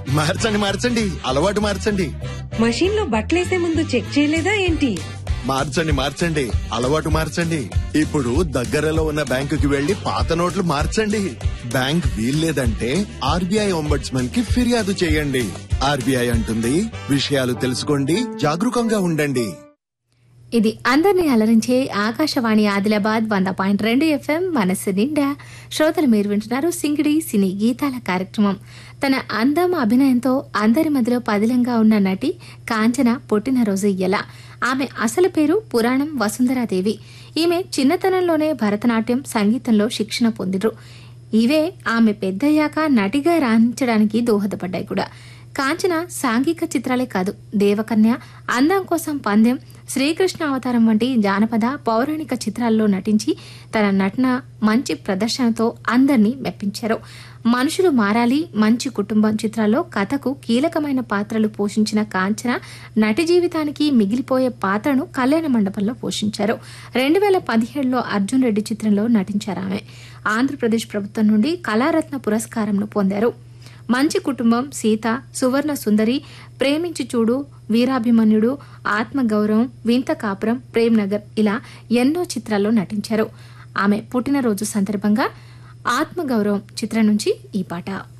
మార్చండి మార్చండి అలవాటు మార్చండి మషీన్ లో బట్టలేసే ముందు చెక్ చేయలేదా ఏంటి మార్చండి మార్చండి అలవాటు మార్చండి ఇప్పుడు దగ్గరలో ఉన్న బ్యాంకుకి వెళ్లి పాత నోట్లు మార్చండి బ్యాంక్ వీల్లేదంటే ఆర్బీఐ ఒంబడ్స్మన్ కి ఫిర్యాదు చేయండి ఆర్బీఐ అంటుంది విషయాలు తెలుసుకోండి జాగరూకంగా ఉండండి ఇది అందరినీ అలరించే ఆకాశవాణి ఆదిలాబాద్ వంద పాయింట్ రెండు ఎఫ్ఎం మనస్సు నిండా శ్రోతలు మీరు వింటున్నారు సింగిడి సినీ గీతాల కార్యక్రమం తన అందం అభినయంతో అందరి మధ్యలో పదిలంగా ఉన్న నటి కాంచన పుట్టినరోజు ఎలా ఆమె అసలు పేరు పురాణం వసుంధరాదేవి ఈమె చిన్నతనంలోనే భరతనాట్యం సంగీతంలో శిక్షణ పొందిరు ఇవే ఆమె పెద్దయ్యాక నటిగా రాణించడానికి దోహదపడ్డాయి కూడా కాంచన సాంఘిక చిత్రాలే కాదు దేవకన్య అందం కోసం పందెం శ్రీకృష్ణ అవతారం వంటి జానపద పౌరాణిక చిత్రాల్లో నటించి తన నటన మంచి ప్రదర్శనతో అందరినీ మెప్పించారు మనుషులు మారాలి మంచి కుటుంబం చిత్రాల్లో కథకు కీలకమైన పాత్రలు పోషించిన కాంచన నటి జీవితానికి మిగిలిపోయే పాత్రను కళ్యాణ మండపంలో పోషించారు రెండు వేల పదిహేడులో అర్జున్ రెడ్డి చిత్రంలో నటించారు ఆమె ఆంధ్రప్రదేశ్ ప్రభుత్వం నుండి కళారత్న పురస్కారంను పొందారు మంచి కుటుంబం సీత సువర్ణ సుందరి ప్రేమించి చూడు వీరాభిమన్యుడు ఆత్మగౌరవం వింత కాపురం ప్రేమ్ నగర్ ఇలా ఎన్నో చిత్రాల్లో నటించారు ఆమె పుట్టినరోజు సందర్భంగా ఆత్మగౌరవం చిత్రం నుంచి ఈ పాట